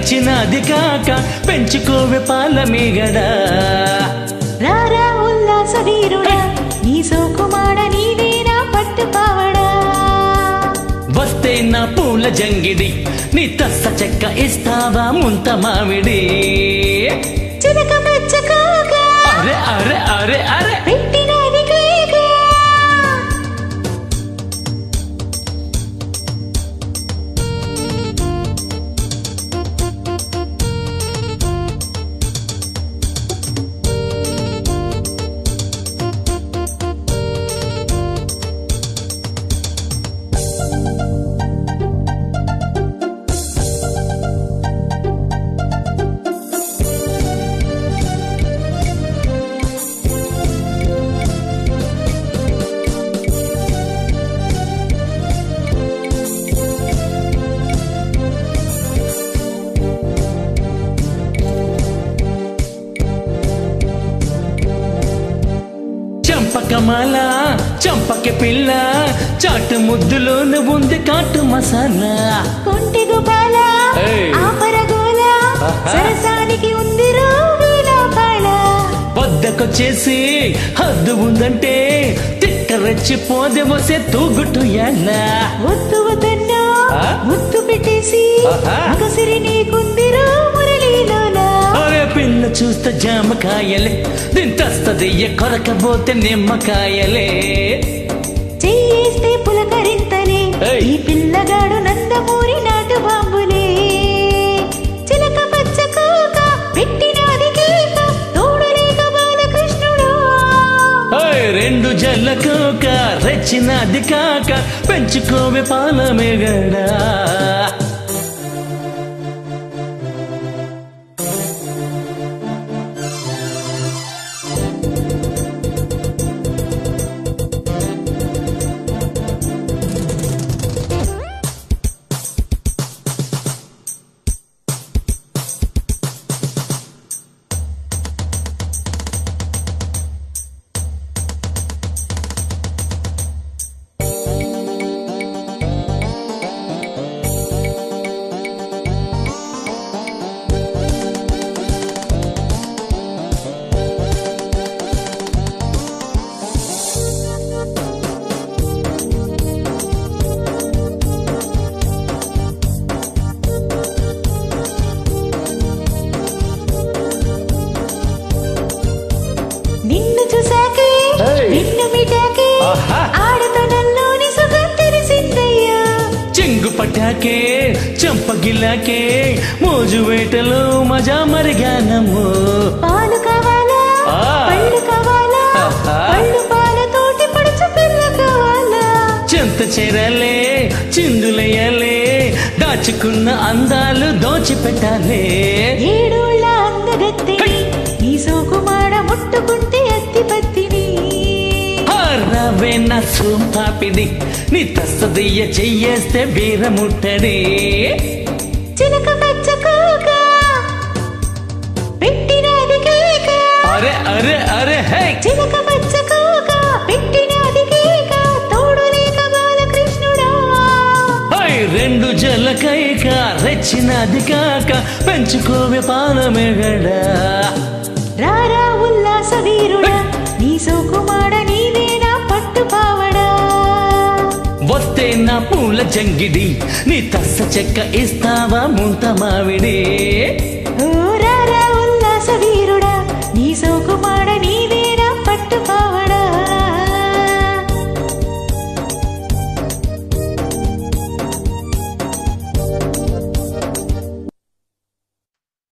రెచ్చినది కాక పెంచుకోవే పాల మీగడా రారా ఉల్లాస వీరుడా నీ సోకుమాడ నీవేనా పట్టుపావడా వస్తే నా పూల జంగిడి నీ తస్స చెక్క ఇస్తావా ముంత మామిడి చిలక మచ్చకాక అరే అరే అరే అరే పెట్టినది కేక చంపకమాల చంపక పిల్ల చాటు ముద్దులోను ఉంది కాటు మసాలా కొంటి గుబాల ఏయ్. ఆపరగోల ఆహా. సరసానికి ఉంది లోపాల వద్దకొచ్చేసి హద్దు ఉందంటే తిక్క రెచ్చిపోదే వసే తూగుటు ఎలా ఒత్తు వద్దన్నా ఆ? ముత్తు పెట్టేసి ఆహా. అగసిరి నీకుందిరో మురళీలోనా అరే పిల్ల చూస్తే జామకాయలే దింతస్తది కొరకపోతే నిమ్మకాయలే చెయ్యేస్తే పులకరింతలే ఏయ్. ఈ పిల్లగాడు నందమూరి నాటు బాంబులే చిలక పచ్చ కోక పెట్టినది కేక తోడలేక బాలకృష్ణుడు ఓయ్ రెండు జల్లకోక రెచ్చినది కాక పెంచుకోవే పాల మెగడా నిన్ను చూసాకే ఏయ్. నిన్ను మిటాకే ఆహా. ఆడతనంలోని సుఖం తెలిసిందయ్యా చెంగు పట్టాకే చంపగిలాకే మోజు వేటలో మజా మరిగానము పాలు కావాలా ఆ. పళ్ళు కావాలా ఆహా. పళ్ళు పాలతోటి పడుచు పిల్ల కావాలా చెంత చెరలే చిందులయ్యలే దాచుకున్న అందాలు దోచిపెట్టాలే ఏడోళ్ళ అందగత్తిని హై. నీ సోకుమాడ ముట్టుకుంటే అత్తి పత్తిని రవే నా సూంపాపిది నీ తస్తదయ్య చెయ్యేస్తే బీరముట్టడి చిలక పచ్చ కోక పెట్టినది కేక అరే అరే అరే హే చిలక పచ్చ కోక పెట్టినది కేక తోడు లేక బాలకృష్ణుడా హై రెండు జలకైక రెచ్చినది కాక పెంచుకోవే పాలమెగడా రారా ఉల్లాస వీరుడా నీ సోకుమాడ నీవేనా పట్టుపావడా వస్తే నా పూల జంగిడి నీ తస్స చెక్క ఇస్తావా ముంత మావిడి ఓ